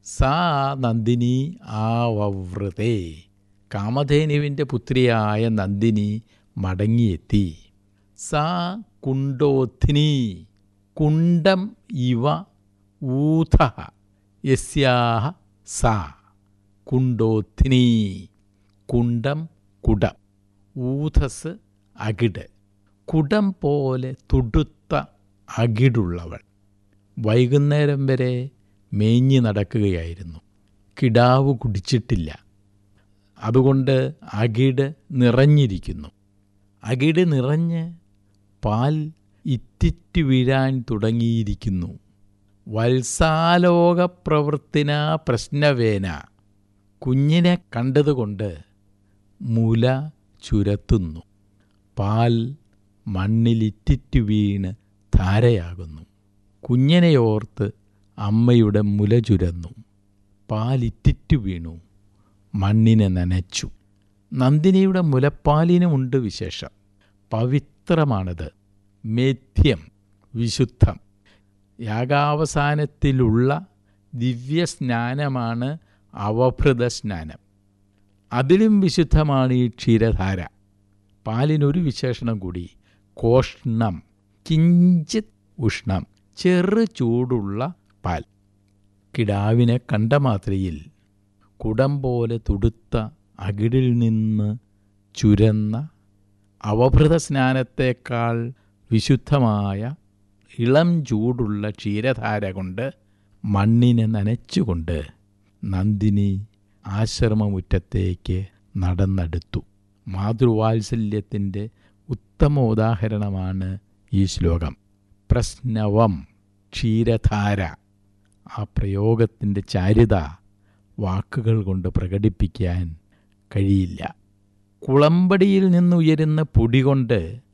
സാ നന്ദിനി ആവവൃതേ കാമധേനുവിൻ്റെ പുത്രിയായ നന്ദിനി മടങ്ങിയെത്തി സാ കുണ്ടോത്ഥിനി കുണ്ടം ഇവ ഊഥ യസ്യാഹ സാ കുണ്ടോത്ഥിനി കുണ്ടം കുടം ഊഥസ് അകിട് കുടം പോലെ തുടുത്ത അകിടുള്ളവൾ വൈകുന്നേരം വരെ മേഞ്ഞു നടക്കുകയായിരുന്നു കിടാവ് കുടിച്ചിട്ടില്ല അതുകൊണ്ട് അകിട് നിറഞ്ഞിരിക്കുന്നു അകിട് നിറഞ്ഞ് പാൽ ഇറ്റിറ്റ് വീഴാൻ തുടങ്ങിയിരിക്കുന്നു വത്സാലോക പ്രവൃത്തിന പ്രശ്നവേന കുഞ്ഞിനെ കണ്ടതുകൊണ്ട് മുല ചുരത്തുന്നു പാൽ മണ്ണിലിറ്റിറ്റു വീണ് ധാരയാകുന്നു കുഞ്ഞിനെയോർത്ത് അമ്മയുടെ മുല ചുരന്നു പാലിറ്റിറ്റു വീണു മണ്ണിനെ നനച്ചു നന്ദിനിയുടെ മുലപ്പാലിനുമുണ്ട് വിശേഷം പവിത്രമാണത് മേധ്യം വിശുദ്ധം യാഗാവസാനത്തിലുള്ള ദിവ്യസ്നാനമാണ് അവഭൃത സ്നാനം അതിലും വിശുദ്ധമാണ് ഈ ക്ഷീരധാര പാലിനൊരു വിശേഷണം കൂടി കോഷ്ണം കിഞ്ചിത് ഉഷ്ണം ചെറു ചൂടുള്ള പാൽ കിടാവിനെ കണ്ട മാത്രയിൽ കുടം പോലെ തുടുത്ത അകിടിൽ നിന്ന് ചുരന്ന അവഭൃത സ്നാനത്തേക്കാൾ വിശുദ്ധമായ ഇളം ചൂടുള്ള ക്ഷീരധാര കൊണ്ട് മണ്ണിനെ നനച്ചുകൊണ്ട് നന്ദിനി ആശ്രമമുറ്റത്തേക്ക് നടന്നെടുത്തു മാതൃവാത്സല്യത്തിൻ്റെ ഉത്തമ ഉദാഹരണമാണ് ഈ ശ്ലോകം പ്രശ്നവം ക്ഷീരധാര ആ പ്രയോഗത്തിൻ്റെ ചാരുത വാക്കുകൾ കൊണ്ട് പ്രകടിപ്പിക്കാൻ കഴിയില്ല കുളമ്പടിയിൽ നിന്നുയരുന്ന പൊടി കൊണ്ട്